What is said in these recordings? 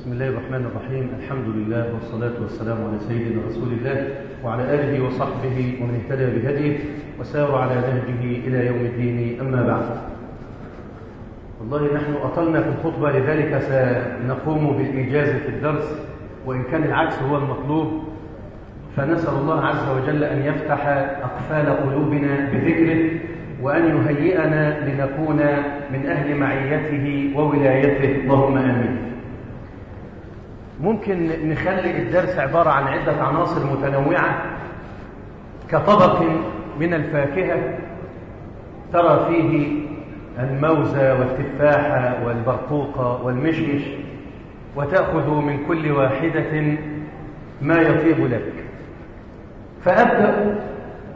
بسم الله الرحمن الرحيم الحمد لله والصلاة والسلام على سيدنا رسول الله وعلى آله وصحبه ومن اهتدى بهديه وسار على نهجه إلى يوم الدين أما بعد والله نحن أطلنا في الخطبة لذلك سنقوم بالإيجاز في الدرس وإن كان العكس هو المطلوب فنسأل الله عز وجل أن يفتح أقفال قلوبنا بذكره وأن يهيئنا لنكون من أهل معيته وولايته اللهم آمين ممكن نخلي الدرس عبارة عن عدة عناصر متنوعة كطبق من الفاكهة ترى فيه الموز والتفاحة والبرقوق والمشمش وتأخذ من كل واحدة ما يطيب لك فأبدأ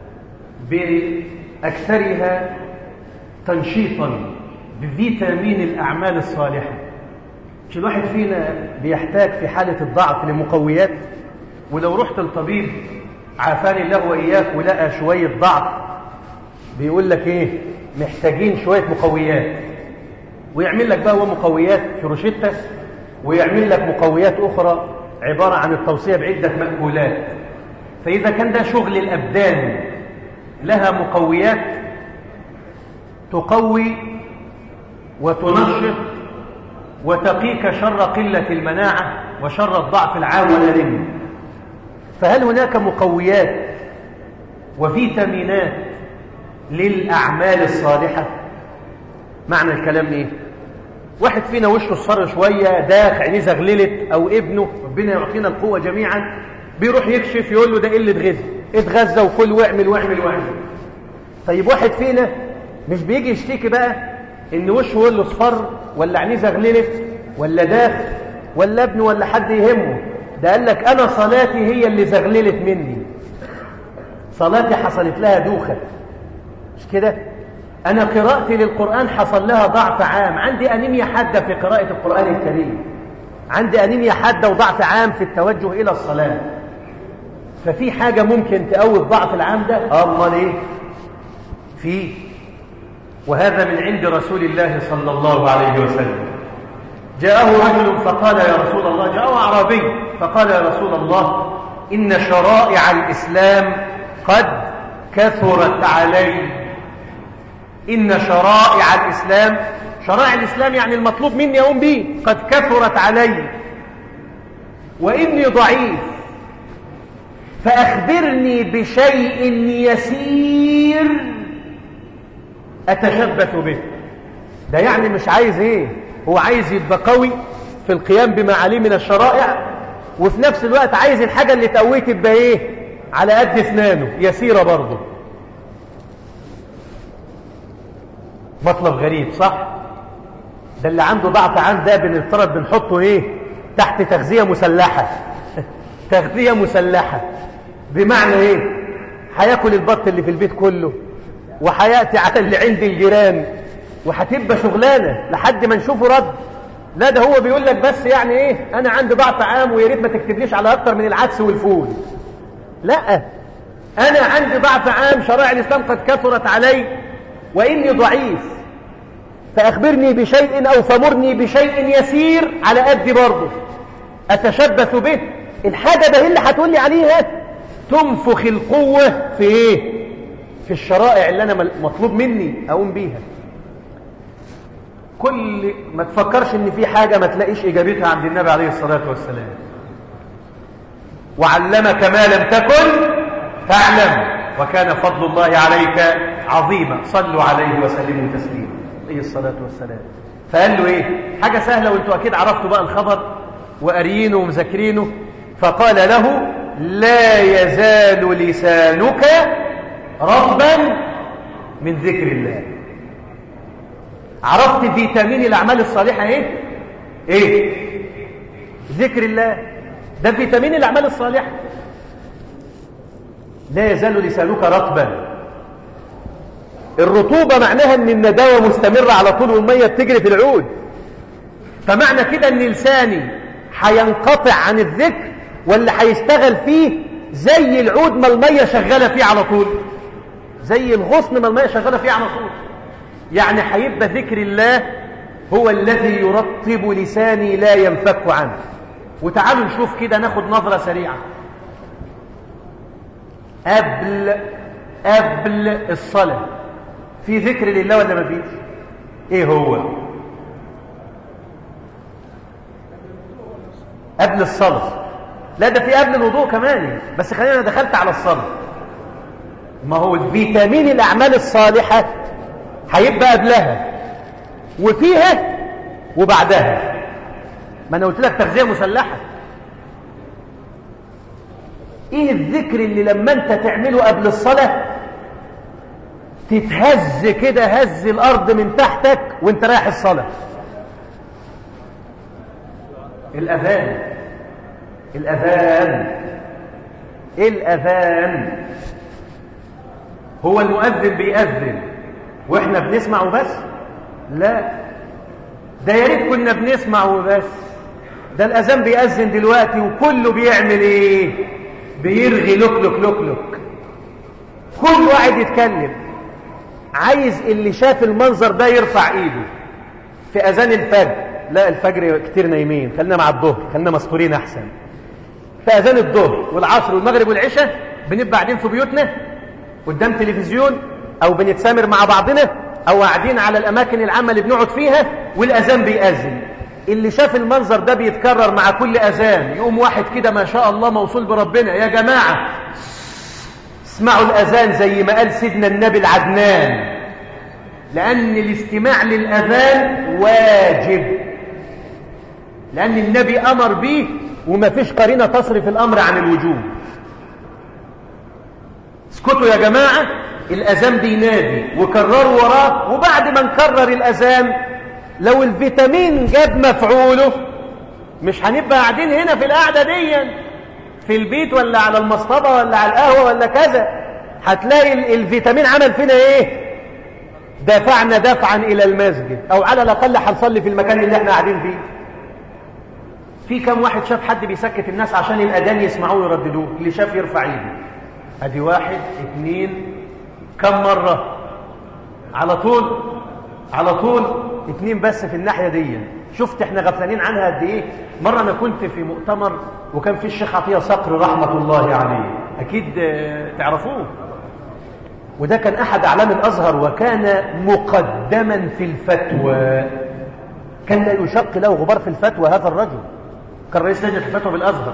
بأكثرها تنشيطا بفيتامين الأعمال الصالحة مش الواحد فينا بيحتاج في حالة الضعف لمقويات ولو رحت الطبيب عافاني الله وإياك ولقى شوية ضعف بيقول لك إيه محتاجين شوية مقويات ويعمل لك بقى هو مقويات في روشتة ويعمل لك مقويات أخرى عبارة عن التوصية بعدة مأكولات فإذا كان ده شغل الأبدان لها مقويات تقوي وتنشط وتقيك شر قلة المناعة وشر الضعف العام والألم فهل هناك مقويات وفيتامينات للأعمال الصالحة معنى الكلام إيه واحد فينا وشه اصفر شوية داخ عينيه زغللت أو ابنه ربنا يعطينا القوة جميعا بيروح يكشف يقول له ده قلة غذاء اتغذى وكل واعمل واعمل واعمل طيب واحد فينا مش بيجي يشتكي بقى ان وشه يقول له اصفر ولا عينيه زغللت ولا داخ ولا ابنه ولا حد يهمه ده قال لك انا صلاتي هي اللي زغللت مني صلاتي حصلت لها دوخه مش كده انا قراءتي للقران حصل لها ضعف عام عندي انيميا حاده في قراءه القران الكريم عندي انيميا حاده وضعف عام في التوجه الى الصلاه ففي حاجه ممكن تقوي الضعف العام ده امال ايه في وهذا من عند رسول الله صلى الله عليه وسلم جاءه رجل فقال يا رسول الله جاءه أعرابي فقال يا رسول الله إن شرائع الإسلام قد كثرت علي إن شرائع الإسلام شرائع الإسلام يعني المطلوب مني أقوم به قد كثرت علي وإني ضعيف فأخبرني بشيء يسير أتشبث به ده يعني مش عايز ايه هو عايز يبقى قوي في القيام بما عليه من الشرائع وفي نفس الوقت عايز الحاجة اللي تقويه تبقى ايه على قد اسنانه يسيرة برضه مطلب غريب صح ده اللي عنده ضعف عام ده بنفترض بنحطه ايه تحت تغذية مسلحة تغذية مسلحة بمعنى ايه هياكل البط اللي في البيت كله وحياتي على اللي عند الجيران وهتبقى شغلانه لحد ما نشوفه رد لا ده هو بيقول لك بس يعني ايه انا عندي ضعف عام ويا ريت ما تكتبليش على اكتر من العدس والفول لا انا عندي ضعف عام شرائع الاسلام قد كثرت علي واني ضعيف فاخبرني بشيء او فمرني بشيء يسير على قدي برضه اتشبث به الحاجه ده اللي هتقول لي عليها تنفخ القوه في ايه في الشرائع اللي أنا مطلوب مني أقوم بيها كل ما تفكرش ان في حاجة ما تلاقيش إجابتها عند النبي عليه الصلاة والسلام وعلمك ما لم تكن تعلم وكان فضل الله عليك عظيما صلوا عليه وسلموا تسليما عليه الصلاة والسلام فقال له ايه حاجة سهلة وانتوا اكيد عرفتوا بقى الخبر وقاريينه ومذاكرينه فقال له لا يزال لسانك رغبا من ذكر الله عرفت فيتامين الأعمال الصالحة ايه ايه ذكر الله ده فيتامين الأعمال الصالحة لا يزال لسانك رطبا الرطوبة معناها ان النداوة مستمرة على طول والمية بتجري في العود فمعنى كده ان لساني هينقطع عن الذكر ولا هيشتغل فيه زي العود ما المية شغالة فيه على طول زي الغصن ما المية شغالة فيه على طول يعني هيبقى ذكر الله هو الذي يرطب لساني لا ينفك عنه وتعالوا نشوف كده ناخد نظرة سريعة قبل قبل الصلاة في ذكر لله ولا ما فيش ايه هو قبل الصلاة لا ده في قبل الوضوء كمان بس خلينا دخلت على الصلاة ما هو الفيتامين الأعمال الصالحة هيبقى قبلها وفيها وبعدها ما أنا قلت لك تغذية مسلحة إيه الذكر اللي لما أنت تعمله قبل الصلاة تتهز كده هز الأرض من تحتك وانت رايح الصلاة الأذان الأذان الأذان هو المؤذن بيأذن واحنا بنسمع وبس لا ده يا ريت كنا بنسمع وبس ده الأذان بيأذن دلوقتي وكله بيعمل ايه بيرغي لك لك لك لك كل واحد يتكلم عايز اللي شاف المنظر ده يرفع ايده في اذان الفجر لا الفجر كتير نايمين خلينا مع الظهر خلينا مستورين احسن في اذان الظهر والعصر والمغرب والعشاء بنبقى قاعدين في بيوتنا قدام تلفزيون او بنتسامر مع بعضنا او قاعدين على الاماكن العامه اللي بنقعد فيها والاذان بيأذن اللي شاف المنظر ده بيتكرر مع كل اذان يقوم واحد كده ما شاء الله موصول بربنا يا جماعه اسمعوا الاذان زي ما قال سيدنا النبي العدنان لان الاستماع للاذان واجب لان النبي امر به وما فيش قرينه تصرف الامر عن الوجوب اسكتوا يا جماعه الاذان بينادي وكرروا وراه وبعد ما نكرر الاذان لو الفيتامين جاب مفعوله مش هنبقى قاعدين هنا في القعده دي في البيت ولا على المصطبه ولا على القهوه ولا كذا هتلاقي الفيتامين عمل فينا ايه دفعنا دفعا الى المسجد او على الاقل هنصلي في المكان اللي احنا قاعدين فيه في كم واحد شاف حد بيسكت الناس عشان الاذان يسمعوه ويرددوه اللي شاف يرفع ايده ادي واحد اتنين كم مره على طول على طول اتنين بس في الناحيه دي شفت احنا غفلانين عنها قد ايه مره انا كنت في مؤتمر وكان في الشيخ عطيه صقر رحمه الله عليه اكيد تعرفوه وده كان احد اعلام الازهر وكان مقدما في الفتوى كان لا يشق له غبار في الفتوى هذا الرجل كان رئيس لجنه الفتوى بالازهر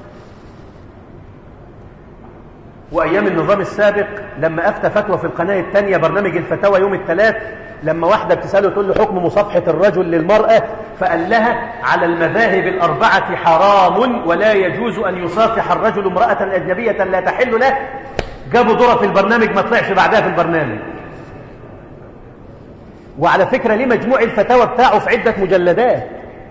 وايام النظام السابق لما افتى فتوى في القناه الثانيه برنامج الفتاوى يوم الثلاث لما واحده بتساله تقول له حكم مصافحه الرجل للمراه فقال لها على المذاهب الاربعه حرام ولا يجوز ان يصافح الرجل امراه اجنبيه لا تحل له جابوا دورة في البرنامج ما طلعش بعدها في البرنامج وعلى فكرة ليه مجموع الفتاوى بتاعه في عدة مجلدات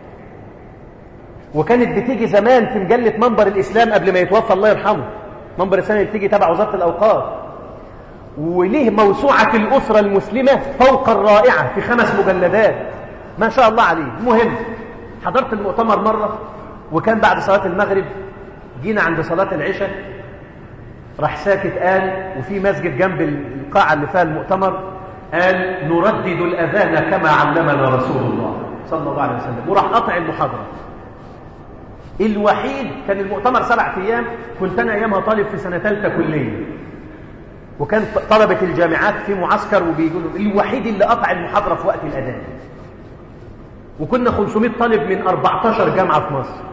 وكانت بتيجي زمان في مجلة منبر الإسلام قبل ما يتوفى الله يرحمه منبر الإسلام اللي بتيجي تبع وزارة الأوقاف وليه موسوعة الأسرة المسلمة فوق الرائعة في خمس مجلدات ما شاء الله عليه المهم حضرت المؤتمر مرة وكان بعد صلاة المغرب جينا عند صلاة العشاء راح ساكت قال وفي مسجد جنب القاعة اللي فيها المؤتمر قال نردد الأذان كما علمنا رسول الله صلى الله عليه وسلم وراح قطع المحاضرة الوحيد كان المؤتمر سبع أيام كنت أنا أيامها طالب في سنة ثالثة كلية وكان طلبة الجامعات في معسكر وبيقولوا الوحيد اللي قطع المحاضرة في وقت الأذان وكنا 500 طالب من 14 جامعة في مصر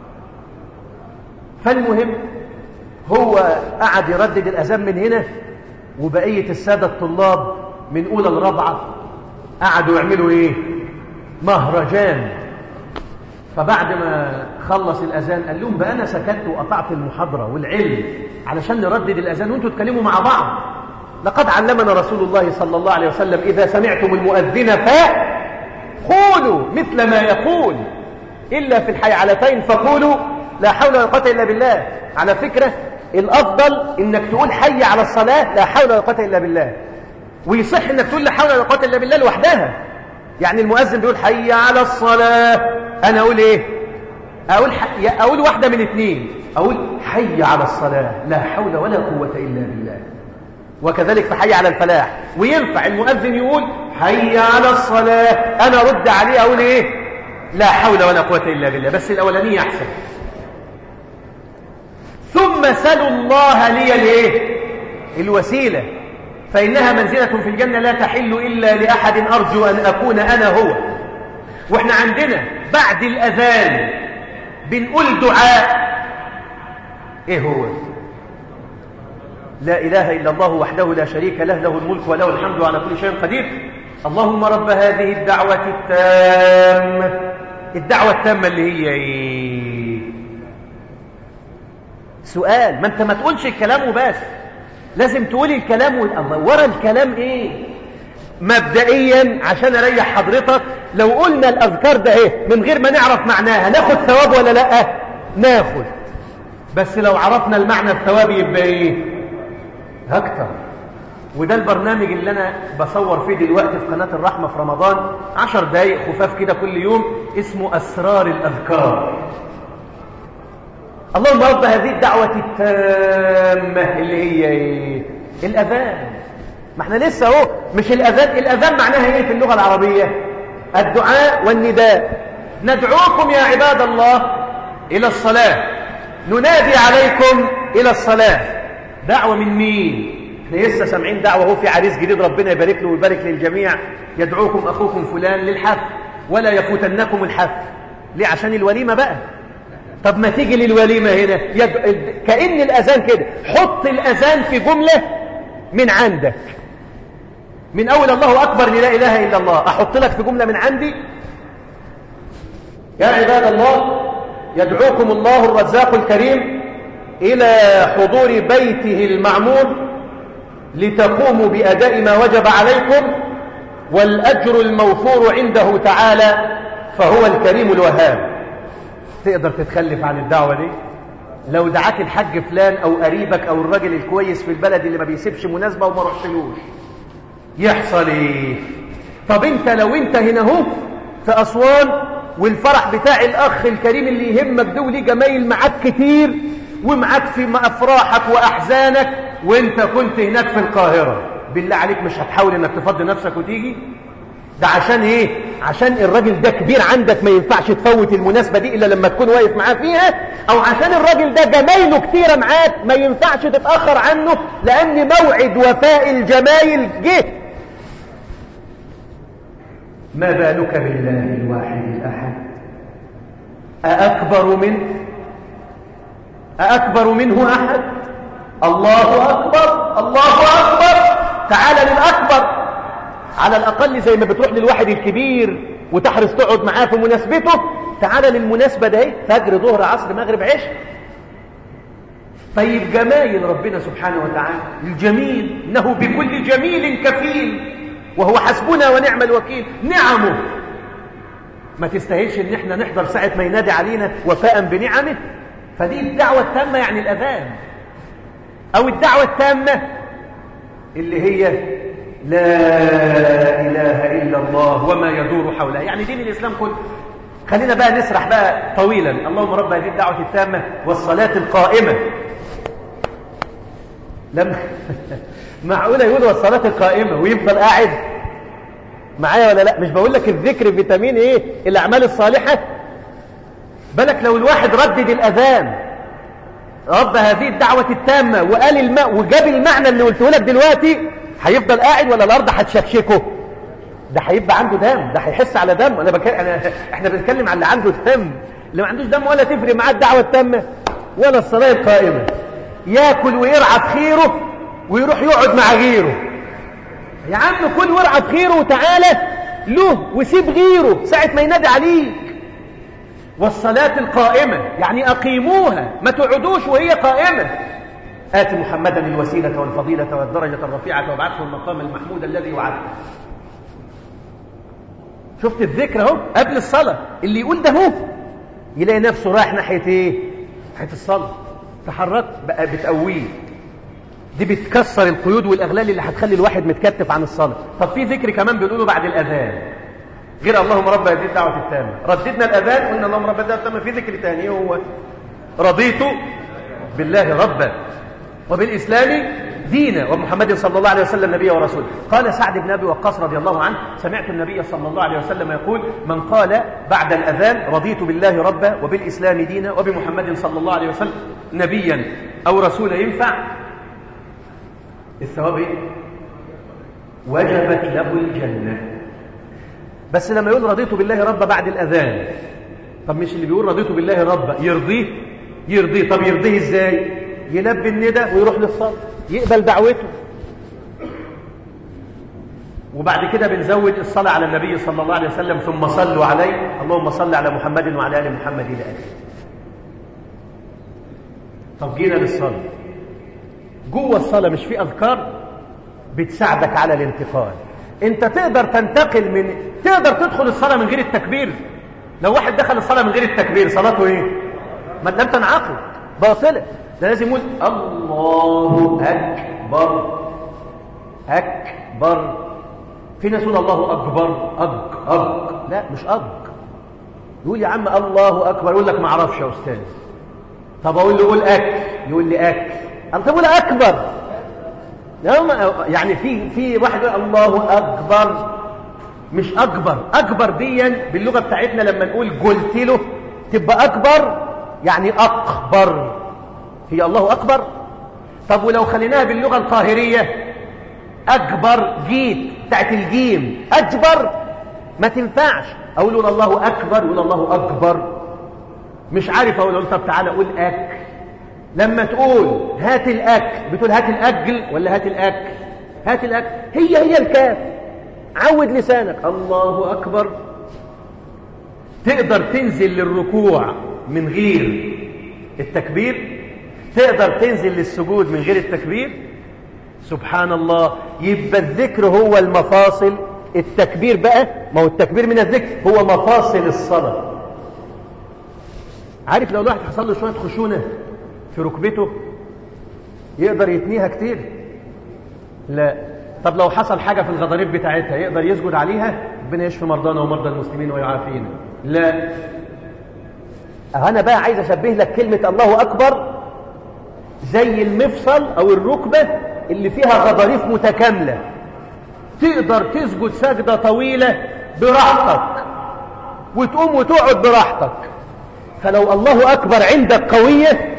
فالمهم هو قعد يردد الأذان من هنا وبقية السادة الطلاب من أولى الرابعة قعدوا يعملوا إيه مهرجان فبعد ما خلص الأذان قال لهم بقى أنا سكت وقطعت المحاضرة والعلم علشان نردد الأذان وانتوا تكلموا مع بعض لقد علمنا رسول الله صلى الله عليه وسلم إذا سمعتم المؤذن فقولوا مثل ما يقول إلا في الحيعلتين فقولوا لا حول ولا قوة إلا بالله على فكرة الأفضل إنك تقول حي على الصلاة لا حول ولا قوة إلا بالله ويصح إنك تقول لا حول ولا قوة إلا بالله لوحدها يعني المؤذن بيقول حي على الصلاة أنا أقول إيه أقول, حي... أقول واحدة من اثنين أقول حي على الصلاة لا حول ولا قوة إلا بالله وكذلك في حي على الفلاح وينفع المؤذن يقول حي على الصلاة أنا أرد عليه أقول إيه لا حول ولا قوة إلا بالله بس الأولانية أحسن ثم سلوا الله لي الايه الوسيلة فإنها منزلة في الجنة لا تحل إلا لأحد أرجو أن أكون أنا هو وإحنا عندنا بعد الأذان بنقول دعاء إيه هو لا إله إلا الله وحده لا شريك له له الملك وله الحمد على كل شيء قدير اللهم رب هذه الدعوة التامة الدعوة التامة اللي هي إيه سؤال ما أنت ما تقولش الكلام وبس لازم تقولي الكلام والله ورا الكلام إيه مبدئيا عشان أريح حضرتك لو قلنا الأذكار ده إيه من غير ما نعرف معناها ناخد ثواب ولا لأ ناخد بس لو عرفنا المعنى الثواب يبقى إيه أكتر وده البرنامج اللي أنا بصور فيه دلوقتي في قناة الرحمة في رمضان عشر دقايق خفاف كده كل يوم اسمه أسرار الأذكار اللهم رب هذه الدعوة التامة اللي هي ايه الأذان ما احنا لسه اهو مش الأذان الأذان معناها ايه في اللغة العربية الدعاء والنداء ندعوكم يا عباد الله إلى الصلاة ننادي عليكم إلى الصلاة دعوة من مين احنا لسه سامعين دعوة هو في عريس جديد ربنا يبارك له ويبارك للجميع يدعوكم أخوكم فلان للحفل ولا يفوتنكم الحفل ليه عشان الوليمة بقى طب ما تيجي للوليمة هنا يد... كأن الأذان كده حط الأذان في جملة من عندك من أول الله أكبر لا إله إلا الله أحط لك في جملة من عندي يا عباد الله يدعوكم الله الرزاق الكريم إلى حضور بيته المعمور لتقوموا بأداء ما وجب عليكم والأجر الموفور عنده تعالى فهو الكريم الوهاب تقدر تتخلف عن الدعوة دي لو دعاك الحج فلان أو قريبك أو الراجل الكويس في البلد اللي ما بيسيبش مناسبة وما رحتلوش يحصل ايه طب انت لو انت هنا اهو في أسوان والفرح بتاع الأخ الكريم اللي يهمك ده وليه جمايل معاك كتير ومعاك في أفراحك وأحزانك وانت كنت هناك في القاهرة بالله عليك مش هتحاول انك تفضي نفسك وتيجي ده عشان ايه عشان الراجل ده كبير عندك ما ينفعش تفوت المناسبة دي الا لما تكون واقف معاه فيها او عشان الراجل ده جمايله كتيرة معاك ما ينفعش تتأخر عنه لان موعد وفاء الجمايل جه ما بالك بالله الواحد الأحد أأكبر منه أأكبر منه أحد الله أكبر الله أكبر تعال للأكبر على الأقل زي ما بتروح للواحد الكبير وتحرص تقعد معاه في مناسبته تعال للمناسبة ده فجر ظهر عصر مغرب عشاء طيب جمايل ربنا سبحانه وتعالى الجميل إنه بكل جميل كفيل وهو حسبنا ونعم الوكيل نعمه ما تستاهلش ان احنا نحضر ساعة ما ينادي علينا وفاء بنعمه فدي الدعوة التامة يعني الأذان أو الدعوة التامة اللي هي لا إله إلا الله وما يدور حولها يعني دين الإسلام كله خلينا بقى نسرح بقى طويلا اللهم رب هذه الدعوة التامة والصلاة القائمة لما معقولة يقول والصلاة القائمة ويفضل قاعد معايا ولا لا مش بقول لك الذكر فيتامين ايه الأعمال الصالحة بالك لو الواحد ردد الأذان رب هذه الدعوة التامة وقال الماء وجاب المعنى اللي قلته لك دلوقتي هيفضل قاعد ولا الأرض هتشكشكه ده هيبقى عنده دم ده هيحس على دم انا بك... انا احنا بنتكلم على اللي عنده دم اللي ما عندوش دم ولا تفرق معاه الدعوه التامه ولا الصلاه القائمه ياكل ويرعى بخيره ويروح يقعد مع غيره يا عم كل وارعى بخيره وتعالى له وسيب غيره ساعه ما ينادي عليك والصلاه القائمه يعني اقيموها ما تقعدوش وهي قائمه آت محمدا الوسيلة والفضيلة والدرجة الرفيعة وابعثه المقام المحمود الذي وعده شفت الذكر اهو قبل الصلاة اللي يقول ده هو يلاقي نفسه رايح ناحية ايه ناحية الصلاة تحرك بقى بتقويه دي بتكسر القيود والأغلال اللي هتخلي الواحد متكتف عن الصلاة طب في ذكر كمان بيقولوا بعد الأذان غير اللهم رب هذه الدعوة التامة رددنا الأذان قلنا اللهم رب الدعوة التامة في ذكر تاني هو رضيت بالله ربا وبالإسلام دينا ومحمد صلى الله عليه وسلم نبيا ورسولا قال سعد بن أبي وقاص رضي الله عنه سمعت النبي صلى الله عليه وسلم يقول من قال بعد الأذان رضيت بالله ربا وبالإسلام دينا وبمحمد صلى الله عليه وسلم نبيا أو رسولا ينفع الثواب إيه؟ وجبت له الجنة بس لما يقول رضيت بالله ربا بعد الأذان طب مش اللي بيقول رضيت بالله ربا يرضيه يرضيه طب يرضيه ازاي يلبي الندى ويروح للصلاة يقبل دعوته وبعد كده بنزود الصلاة على النبي صلى الله عليه وسلم ثم صلوا عليه اللهم صل على محمد وعلى آل محمد إلى آخره طب جينا للصلاة جوه الصلاة مش في أذكار بتساعدك على الانتقال انت تقدر تنتقل من تقدر تدخل الصلاة من غير التكبير لو واحد دخل الصلاة من غير التكبير صلاته ايه ما لم تنعقد باطلة ده لازم يقول الله أكبر أكبر في ناس يقول الله أكبر أك أك لا مش أك يقول يا عم الله أكبر يقول لك ما أعرفش يا أستاذ طب أقول له قول أك يقول لي أك طب أقول أكبر يعني في في واحد يقول الله أكبر مش أكبر أكبر ديا باللغة بتاعتنا لما نقول قلت له تبقى أكبر يعني أكبر هي الله أكبر طب ولو خليناها باللغة القاهرية أكبر جيت بتاعت الجيم أكبر ما تنفعش أقول له الله أكبر يقول الله أكبر مش عارف أقول له طب تعالى قول أك لما تقول هات الأك بتقول هات الأجل ولا هات الأك هات الأك هي هي الكاف عود لسانك الله أكبر تقدر تنزل للركوع من غير التكبير تقدر تنزل للسجود من غير التكبير سبحان الله يبقى الذكر هو المفاصل التكبير بقى ما هو التكبير من الذكر هو مفاصل الصلاة عارف لو الواحد حصل له شوية خشونة في ركبته يقدر يتنيها كتير لا طب لو حصل حاجة في الغضاريف بتاعتها يقدر يسجد عليها ربنا يشفي مرضانا ومرضى المسلمين ويعافينا لا أنا بقى عايز أشبه لك كلمة الله أكبر زي المفصل أو الركبة اللي فيها غضاريف متكاملة تقدر تسجد سجدة طويلة براحتك وتقوم وتقعد براحتك فلو الله أكبر عندك قوية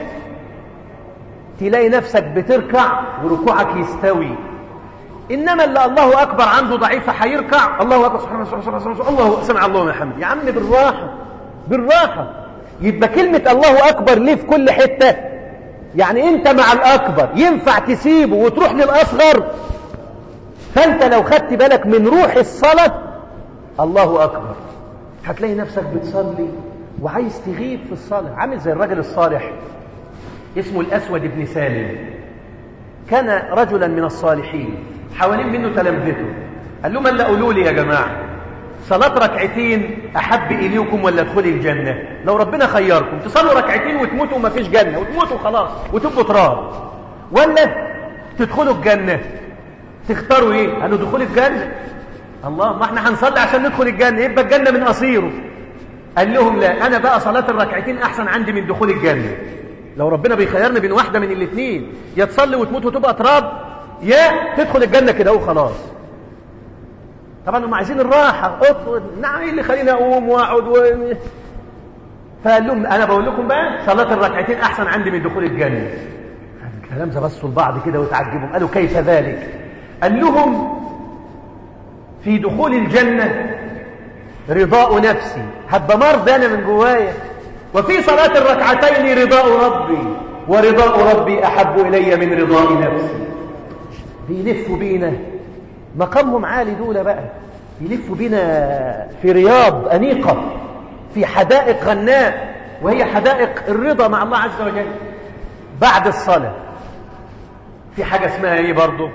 تلاقي نفسك بتركع وركوعك يستوي إنما اللي الله أكبر عنده ضعيفة هيركع الله أكبر سبحانه سبحانه سبحانه الله سمع الله وحمد يا عم بالراحة بالراحة يبقى كلمة الله أكبر ليه في كل حتة يعني أنت مع الأكبر ينفع تسيبه وتروح للأصغر فأنت لو خدت بالك من روح الصلاة الله أكبر هتلاقي نفسك بتصلي وعايز تغيب في الصلاة عامل زي الرجل الصالح اسمه الأسود بن سالم كان رجلا من الصالحين حوالين منه تلامذته قال لهم الا قولوا لي يا جماعه صلاه ركعتين احب اليكم ولا ادخلي الجنه لو ربنا خيركم تصلوا ركعتين وتموتوا وما فيش جنه وتموتوا خلاص وتبقوا تراب ولا تدخلوا الجنه تختاروا ايه قالوا دخول الجنه الله ما احنا هنصلي عشان ندخل الجنه يبقى الجنه من قصيره قال لهم لا انا بقى صلاه الركعتين احسن عندي من دخول الجنه لو ربنا بيخيرني بين واحده من الاثنين يا تصلي وتموت وتبقى تراب يا تدخل الجنه كده وخلاص طبعا هم عايزين الراحه نعم ايه اللي خليني اقوم واقعد و... فقال لهم انا بقول لكم بقى صلاه الركعتين احسن عندي من دخول الجنه الكلام ده بصوا لبعض كده وتعجبوا قالوا كيف ذلك قال لهم في دخول الجنه رضاء نفسي هبقى مرضى انا من جوايا وفي صلاة الركعتين رضاء ربي ورضاء ربي أحب إلي من رضاء نفسي بيلفوا بينا مقامهم عالي دول بقى يلفوا بينا في رياض أنيقة في حدائق غناء وهي حدائق الرضا مع الله عز وجل بعد الصلاة في حاجة اسمها ايه برضو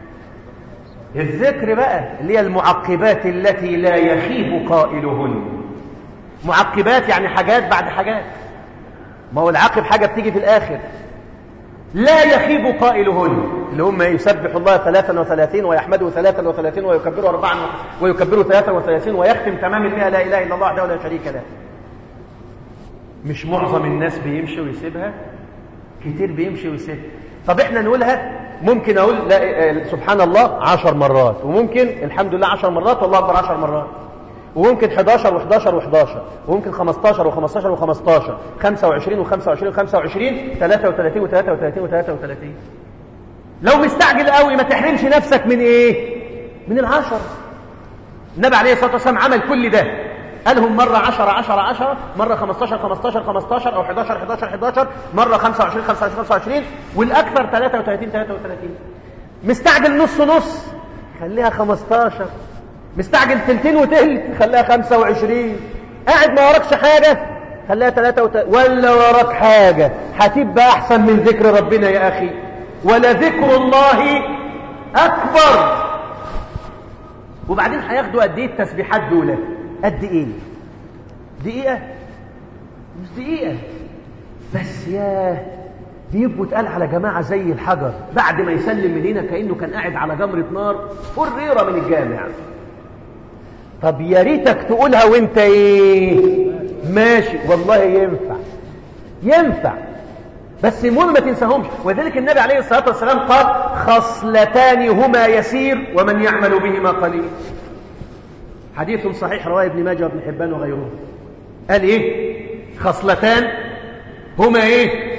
الذكر بقى اللي هي المعقبات التي لا يخيب قائلهن معقبات يعني حاجات بعد حاجات ما هو العقب حاجة بتيجي في الآخر لا يخيب قائلهن اللي هم يسبح الله 33 ويحمده 33 ويكبره أربعا ويكبره 33 ويختم تمام المئة لا إله إلا الله وحده لا شريك له مش معظم الناس بيمشي ويسيبها كتير بيمشي ويسيبها طب احنا نقولها ممكن اقول لا سبحان الله عشر مرات وممكن الحمد لله عشر مرات والله اكبر عشر مرات وممكن 11 و11 و11 وممكن 15 و15 و15 25 و25 و25 33 و33 و33 لو مستعجل قوي ما تحرمش نفسك من ايه من العشر النبي عليه الصلاه والسلام عمل كل ده قالهم مرة 10 10 10 مرة 15 15 15 أو 11 11 11 مرة 25 25 25 والأكثر 33 33 مستعجل نص نص خليها 15 مستعجل تلتين وتلت خليها 25 قاعد ما وراكش حاجة خليها 3 وت... ولا وراك حاجة هتبقى أحسن من ذكر ربنا يا أخي ولذكر الله أكبر وبعدين هياخدوا قد ايه التسبيحات دول قد ايه دقيقة مش دقيقة بس ياه بيبقوا اتقال على جماعة زي الحجر بعد ما يسلم من هنا كأنه كان قاعد على جمرة نار فريرة من الجامع طب يا ريتك تقولها وانت ايه ماشي والله ينفع ينفع بس المهم ما تنساهمش وذلك النبي عليه الصلاة والسلام قال خصلتان هما يسير ومن يعمل بهما قليل حديث صحيح رواه ابن ماجه وابن حبان وغيره قال ايه خصلتان هما ايه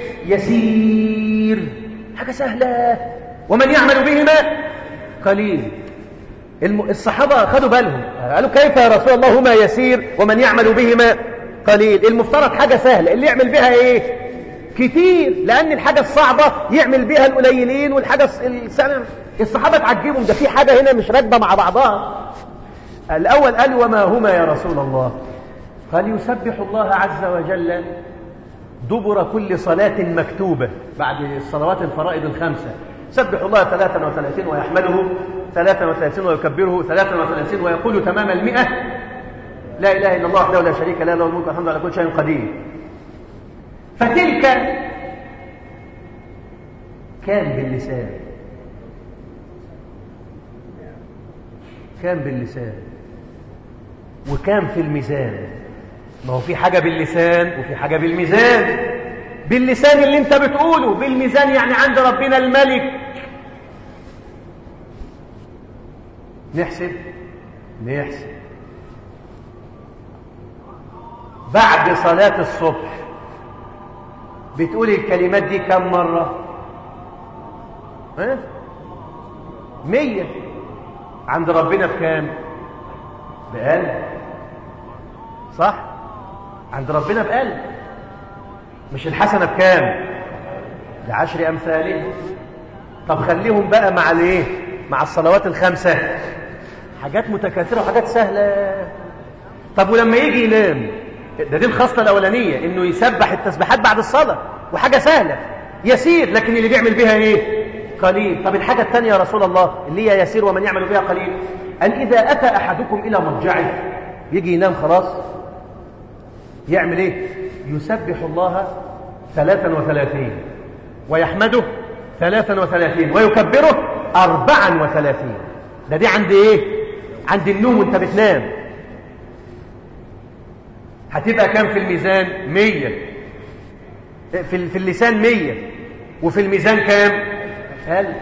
يسير حاجة سهلة ومن يعمل بهما قليل الصحابة خدوا بالهم قالوا كيف يا رسول الله هما يسير ومن يعمل بهما قليل المفترض حاجة سهلة اللي يعمل بها ايه كتير لأن الحاجة الصعبة يعمل بها القليلين والحاجة السهلة الصحابة تعجبهم ده في حاجة هنا مش راكبة مع بعضها الأول قال وما هما يا رسول الله قال يسبح الله عز وجل دبر كل صلاة مكتوبة بعد الصلوات الفرائض الخمسة سبح الله 33 ويحمده 33 ويكبره 33 ويقول تمام المئة لا إله إلا الله وحده لا شريك له له الملك والحمد على كل شيء قدير فتلك كان باللسان كان باللسان وكان في الميزان ما هو في حاجة باللسان وفي حاجة بالميزان باللسان اللي انت بتقوله بالميزان يعني عند ربنا الملك نحسب نحسب بعد صلاة الصبح بتقول الكلمات دي كم مرة ها مية عند ربنا بكام بقلب صح عند ربنا بقلب مش الحسنة بكام بعشر أمثاله طب خليهم بقى مع الايه مع الصلوات الخمسة حاجات متكاثرة وحاجات سهلة طب ولما يجي ينام ده دي الخصلة الأولانية إنه يسبح التسبيحات بعد الصلاة وحاجة سهلة يسير لكن اللي بيعمل بها إيه قليل طب الحاجة الثانية يا رسول الله اللي هي يسير ومن يعمل بها قليل أن إذا أتى أحدكم إلى مضجعه يجي ينام خلاص يعمل إيه يسبح الله ثلاثا وثلاثين ويحمده ثلاثا وثلاثين ويكبره أربعا وثلاثين ده دي عند إيه عند النوم وانت بتنام هتبقى كام في الميزان مية في, في اللسان مية وفي الميزان كام ألف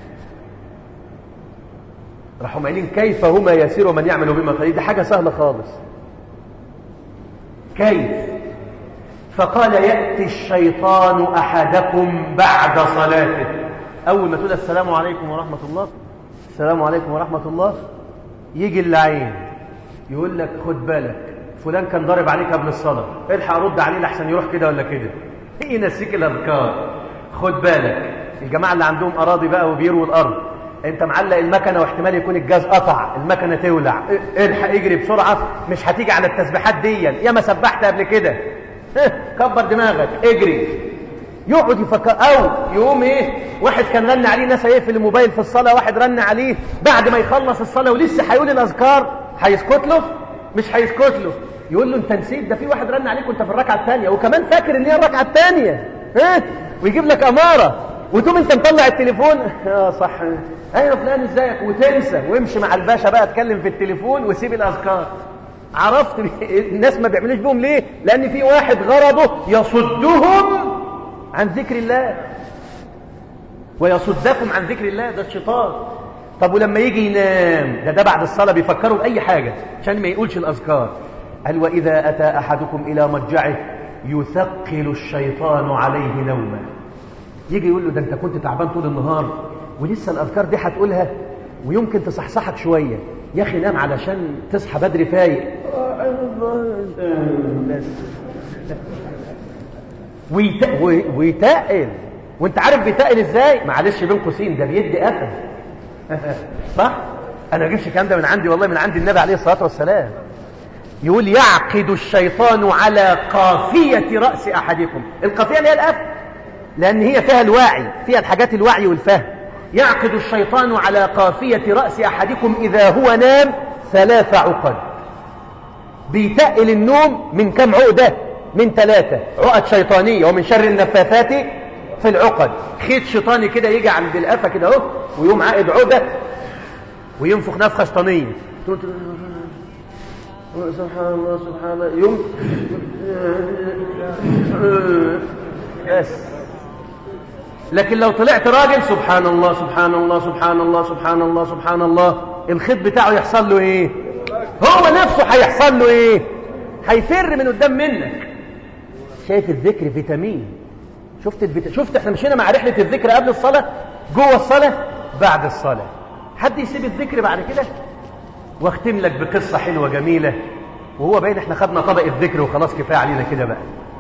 راحوا قايلين كيف هما يسير من يعمل بما قليل دي حاجة سهلة خالص كيف فقال يأتي الشيطان أحدكم بعد صلاته أول ما تقول السلام عليكم ورحمة الله السلام عليكم ورحمة الله يجي اللعين يقول لك خد بالك فلان كان ضارب عليك قبل الصلاة الحق رد عليه لحسن يروح كده ولا كده ينسيك الأذكار خد بالك الجماعة اللي عندهم أراضي بقى وبيروا الأرض انت معلق المكنة واحتمال يكون الجاز قطع المكنة تولع الحق اجري بسرعة مش هتيجي على التسبيحات دي يا ما سبحت قبل كده كبر دماغك اجري يقعد يفكر او يقوم ايه واحد كان رن عليه ناس هيقفل الموبايل في الصلاه واحد رن عليه بعد ما يخلص الصلاه ولسه هيقول الاذكار هيسكت له مش هيسكت له يقول له انت نسيت ده في واحد رن عليك وانت في الركعه الثانيه وكمان فاكر ان هي الركعه الثانيه ها ويجيب لك اماره وتقوم انت مطلع التليفون اه صح ايوه فلان ازيك وتنسى وامشي مع الباشا بقى اتكلم في التليفون وسيب الاذكار عرفت الناس ما بيعملوش بهم ليه لان في واحد غرضه يصدهم عن ذكر الله ويصدكم عن ذكر الله ده الشيطان طب ولما يجي ينام ده ده بعد الصلاة بيفكروا بأي حاجة عشان ما يقولش الأذكار قال وإذا أتى أحدكم إلى مضجعه يثقل الشيطان عليه نومه يجي يقول له ده أنت كنت تعبان طول النهار ولسه الأذكار دي هتقولها ويمكن تصحصحك شوية يا أخي نام علشان تصحى بدري فايق ويت- وي- ويتقل وانت عارف بيتقل ازاي معلش بين قوسين ده بيدي قفل صح انا ما اجيبش الكلام ده من عندي والله من عند النبي عليه الصلاه والسلام يقول يعقد الشيطان على قافيه راس احدكم القافيه اللي هي القفل لان هي فيها الوعي فيها الحاجات الوعي والفهم يعقد الشيطان على قافيه راس احدكم اذا هو نام ثلاث عقد بيتقل النوم من كم عقدة من ثلاثة عقد شيطانية ومن شر النفاثات في العقد خيط شيطاني كده يجي عند القفا كده اهو ويقوم عائد عقدة وينفخ نفخة شيطانية تقول- سبحان الله سبحان الله يوم بس لكن لو طلعت راجل سبحان الله سبحان الله سبحان الله سبحان الله سبحان الله الخيط بتاعه يحصل له ايه هو نفسه هيحصل له ايه هيفر من قدام منك شايف الذكر فيتامين شفت الفيت... شفت احنا مشينا مع رحله الذكر قبل الصلاه جوه الصلاه بعد الصلاه حد يسيب الذكر بعد كده واختم لك بقصه حلوه جميله وهو باين احنا خدنا طبق الذكر وخلاص كفايه علينا كده بقى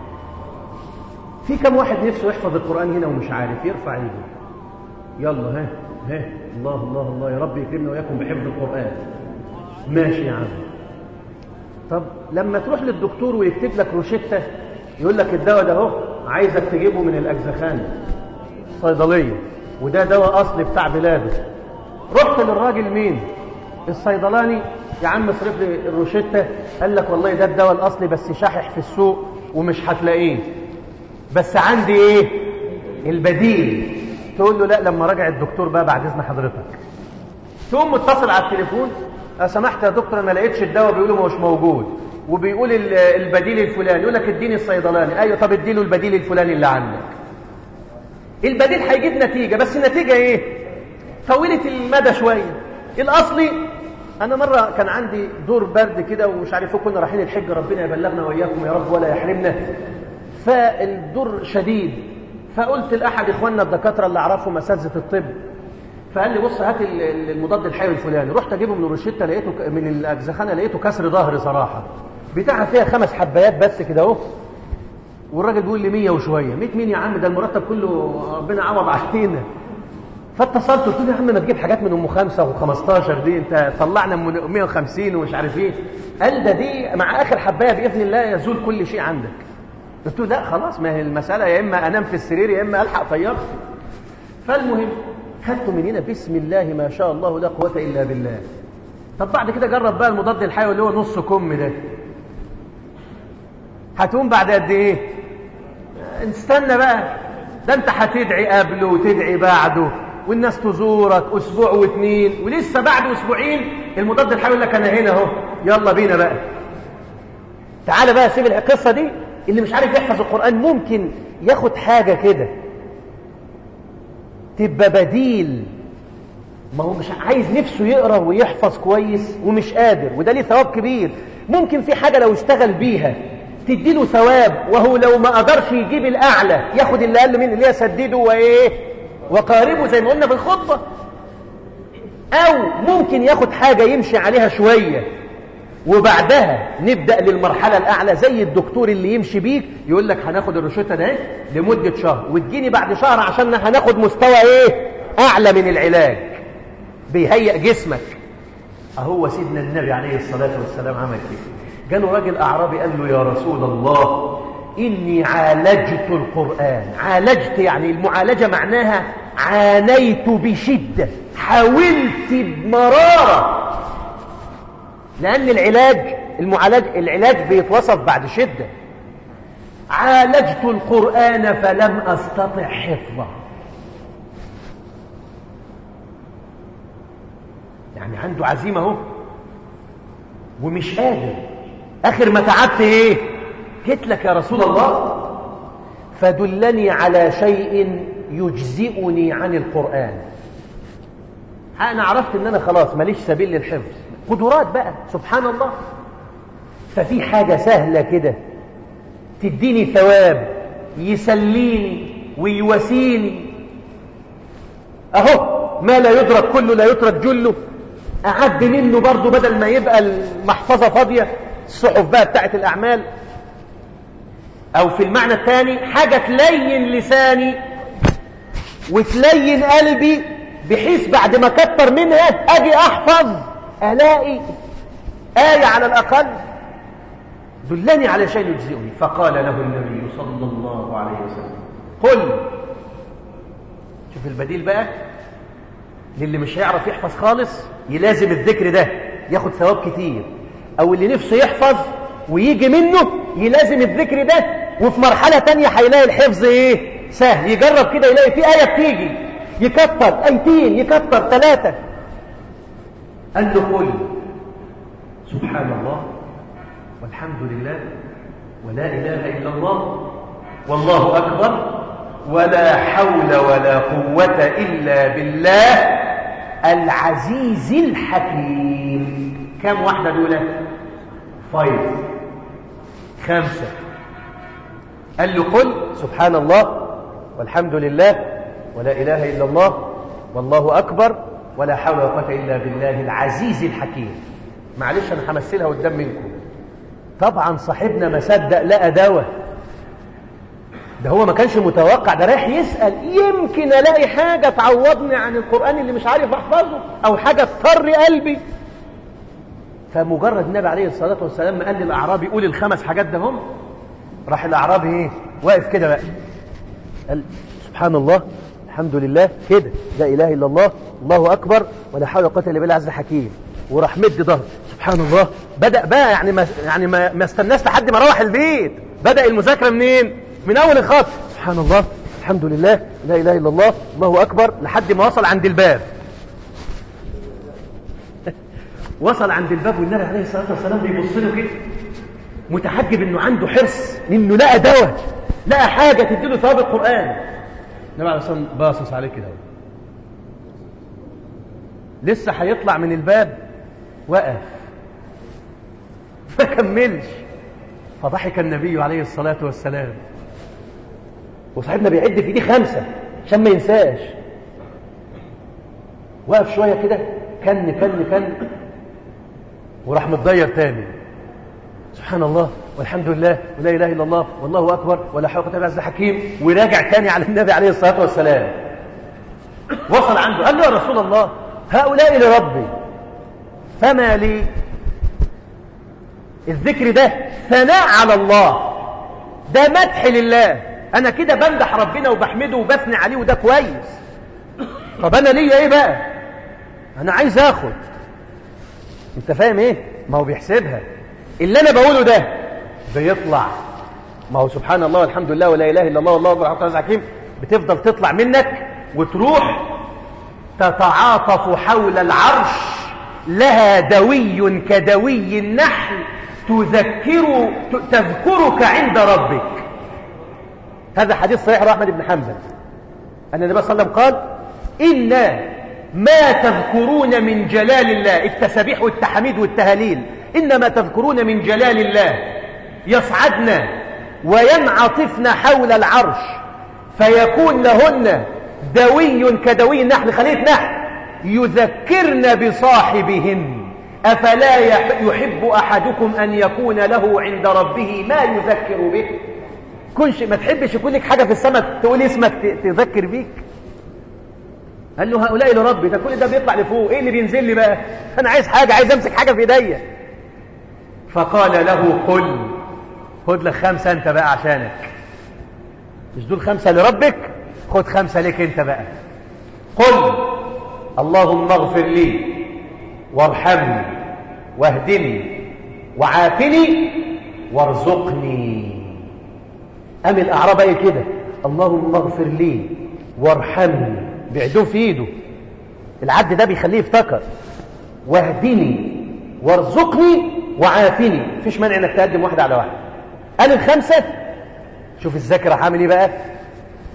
في كم واحد نفسه يحفظ القران هنا ومش عارف يرفع ايده يلا ها ها الله الله الله يا رب يكرمنا وياكم بحفظ القران ماشي يا عم طب لما تروح للدكتور ويكتب لك روشتة يقول لك الدواء ده اهو عايزك تجيبه من الأجزخانة صيدلية وده دواء أصلي بتاع بلاده رحت للراجل مين الصيدلاني يا عم اصرف لي الروشتة قال لك والله ده الدواء الأصلي بس شاحح في السوق ومش هتلاقيه بس عندي ايه البديل تقول له لا لما راجع الدكتور بقى بعد اذن حضرتك تقوم متصل على التليفون أه سمحت يا دكتور انا ما لقيتش الدواء بيقولوا مش موجود وبيقول ال- البديل الفلاني يقول لك اديني الصيدلاني ايوه طب اديله البديل الفلاني اللي عندك البديل هيجيب نتيجه بس النتيجه ايه طويله المدى شويه الاصلي انا مره كان عندي دور برد كده ومش عارف ايه كنا رايحين الحج ربنا يبلغنا واياكم يا رب ولا يحرمنا فالدور شديد فقلت لاحد اخواننا الدكاتره اللي اعرفهم اساتذه الطب فقال لي بص هات ال- ال- المضاد الحيوي الفلاني رحت اجيبه من الروشته لقيته ك- من الاجزخانه لقيته كسر ظهر صراحه بتاعها فيها خمس حبايات بس كده اهو والراجل بيقول لي 100 وشويه 100 مين يا عم ده المرتب كله ربنا عوض علينا فاتصلت قلت له يا عم ما تجيب حاجات من ام خمسه و15 دي انت طلعنا من 150 ومش عارف ايه قال ده دي مع اخر حبايه باذن الله يزول كل شيء عندك قلت له لا خلاص ما هي المساله يا اما انام في السرير يا اما الحق طيارتي فالمهم خدته من هنا بسم الله ما شاء الله لا قوه الا بالله طب بعد كده جرب بقى المضاد الحيوي اللي هو نص كم ده هتقوم بعد قد ايه استنى بقى ده انت هتدعي قبله وتدعي بعده والناس تزورك اسبوع واثنين ولسه بعد اسبوعين المضاد الحيوي يقول لك انا هنا اهو يلا بينا بقى تعالى بقى سيب القصه دي اللي مش عارف يحفظ القران ممكن ياخد حاجه كده تبقى بديل ما هو مش عايز نفسه يقرا ويحفظ كويس ومش قادر وده ليه ثواب كبير ممكن في حاجه لو اشتغل بيها تديله ثواب وهو لو ما قدرش يجيب الاعلى ياخد اللي اقل منه اللي هي سدده وايه وقاربه زي ما قلنا في الخطبه او ممكن ياخد حاجه يمشي عليها شويه وبعدها نبدا للمرحله الاعلى زي الدكتور اللي يمشي بيك يقول لك هناخد الروشته ده لمده شهر وتجيني بعد شهر عشان هناخد مستوى ايه اعلى من العلاج بيهيئ جسمك اهو سيدنا النبي عليه الصلاه والسلام عمل كده جاله راجل اعرابي قال له يا رسول الله اني عالجت القران عالجت يعني المعالجه معناها عانيت بشده حاولت بمراره لأن العلاج المعالج العلاج بيتوصف بعد شدة عالجت القرآن فلم أستطع حفظه يعني عنده عزيمة اهو ومش قادر آخر ما تعبت إيه جيت لك يا رسول الله فدلني على شيء يجزئني عن القرآن أنا عرفت إن أنا خلاص ماليش سبيل للحفظ قدرات بقى سبحان الله ففي حاجة سهلة كده تديني ثواب يسليني ويواسيني أهو ما لا يدرك كله لا يترك جله أعد منه برضه بدل ما يبقى المحفظة فاضية الصحف بقى بتاعت الأعمال أو في المعنى الثاني حاجة تلين لساني وتلين قلبي بحيث بعد ما كتر منها أجي أحفظ ألاقي آية على الأقل دلني على شيء يجزئني فقال له النبي صلى الله عليه وسلم قل شوف البديل بقى للي مش هيعرف يحفظ خالص يلازم الذكر ده ياخد ثواب كتير او اللي نفسه يحفظ ويجي منه يلازم الذكر ده وفي مرحلة تانية هيلاقي الحفظ ايه سهل يجرب كده يلاقي في آية بتيجي يكتر ايتين يكتر ثلاثة قال له قل سبحان الله والحمد لله ولا إله إلا الله والله أكبر ولا حول ولا قوة إلا بالله العزيز الحكيم كم واحدة دولة فايف خمسة قال له قل سبحان الله والحمد لله ولا إله إلا الله والله أكبر ولا حول ولا قوة إلا بالله العزيز الحكيم معلش أنا همثلها قدام منكم طبعا صاحبنا ما صدق لقى دواء ده هو ما كانش متوقع ده رايح يسأل يمكن الاقي حاجة تعوضني عن القرآن اللي مش عارف احفظه او حاجة تطر قلبي فمجرد النبي عليه الصلاة والسلام قال للأعرابي قول الخمس حاجات ده هم راح الأعرابي ايه واقف كده بقى قال سبحان الله الحمد لله كده لا إله إلا الله الله أكبر ولا حول ولا قوة إلا بالله عز الحكيم وراح مد ظهر سبحان الله بدأ بقى يعني ما يعني ما, ما استناش لحد ما روح البيت بدأ المذاكرة منين من أول الخط سبحان الله الحمد لله لا إله إلا الله الله أكبر لحد ما وصل عند الباب وصل عند الباب والنبي عليه الصلاة والسلام بيبص له كده متحجب انه عنده حرص انه لقى دواء لقى حاجة تديله ثواب القرآن النبي عليه الصلاة والسلام باصص عليه كده لسه هيطلع من الباب وقف ما كملش فضحك النبي عليه الصلاة والسلام وصاحبنا بيعد في دي خمسة عشان ما ينساش وقف شوية كده كن كن كن وراح متضير تاني سبحان الله والحمد لله ولا إله إلا الله والله أكبر ولا حول ولا قوة إلا بالله حكيم وراجع تاني على النبي عليه الصلاة والسلام وصل عنده قال له يا رسول الله هؤلاء لربي فما لي الذكر ده ثناء على الله ده مدح لله انا كده بمدح ربنا وبحمده وبثني عليه وده كويس طب انا ليا ايه بقى انا عايز اخد انت فاهم ايه ما هو بيحسبها اللي انا بقوله ده بيطلع ما هو سبحان الله والحمد لله ولا اله الا الله والله اكبر الحكيم بتفضل تطلع منك وتروح تتعاطف حول العرش لها دوي كدوي النحل تذكر تذكرك عند ربك هذا حديث صحيح رواه احمد بن حنبل ان النبي صلى الله عليه وسلم قال ان ما تذكرون من جلال الله التسبيح والتحميد والتهاليل انما تذكرون من جلال الله يصعدن وينعطفن حول العرش فيكون لهن دوي كدوي النحل خلية نحل يذكرن بصاحبهن أفلا يحب أحدكم أن يكون له عند ربه ما يذكر به كنش ما تحبش يكون لك حاجة في السماء تقول اسمك تذكر بيك قال له هؤلاء لربي ده كل ده بيطلع لفوق ايه اللي بينزل لي بقى انا عايز حاجة عايز امسك حاجة في ايديا فقال له قل خد لك خمسة انت بقى عشانك مش دول خمسة لربك خد خمسة لك انت بقى قل اللهم اغفر لي وارحمني واهدني وعافني وارزقني قام الاعراب ايه كده اللهم اغفر لي وارحمني بعدوه في ايده العد ده بيخليه يفتكر واهدني وارزقني وعافني مفيش مانع انك تقدم واحده على واحده قال الخمسه شوف الذاكره عامل ايه بقى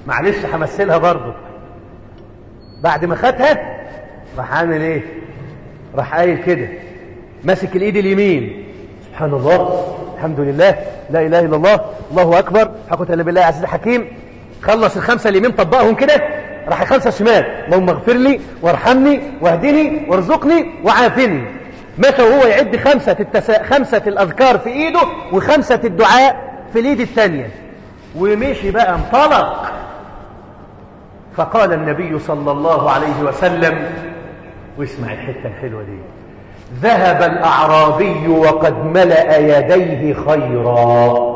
معلش همثلها برضه بعد ما خدها راح عامل ايه راح قايل كده ماسك الايد اليمين سبحان الله الحمد لله لا اله الا الله الله اكبر حقوة الا بالله عزيز الحكيم خلص الخمسه اليمين طبقهم كده راح الخمسه الشمال اللهم اغفر لي وارحمني واهدني وارزقني وعافني متى وهو يعد خمسة, التسا... خمسة الأذكار في إيده وخمسة الدعاء في الإيد الثانية ومشي بقى انطلق فقال النبي صلى الله عليه وسلم واسمع الحتة الحلوة دي ذهب الأعرابي وقد ملأ يديه خيرا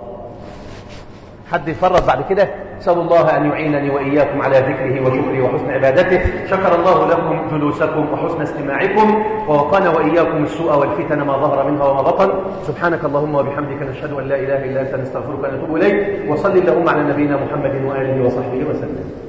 حد يفرط بعد كده أسأل الله أن يعينني وإياكم على ذكره وشكره وحسن عبادته شكر الله لكم جلوسكم وحسن استماعكم ووقانا وإياكم السوء والفتن ما ظهر منها وما بطن سبحانك اللهم وبحمدك نشهد أن لا إله إلا أنت نستغفرك ونتوب إليك وصل اللهم على نبينا محمد وآله وصحبه وسلم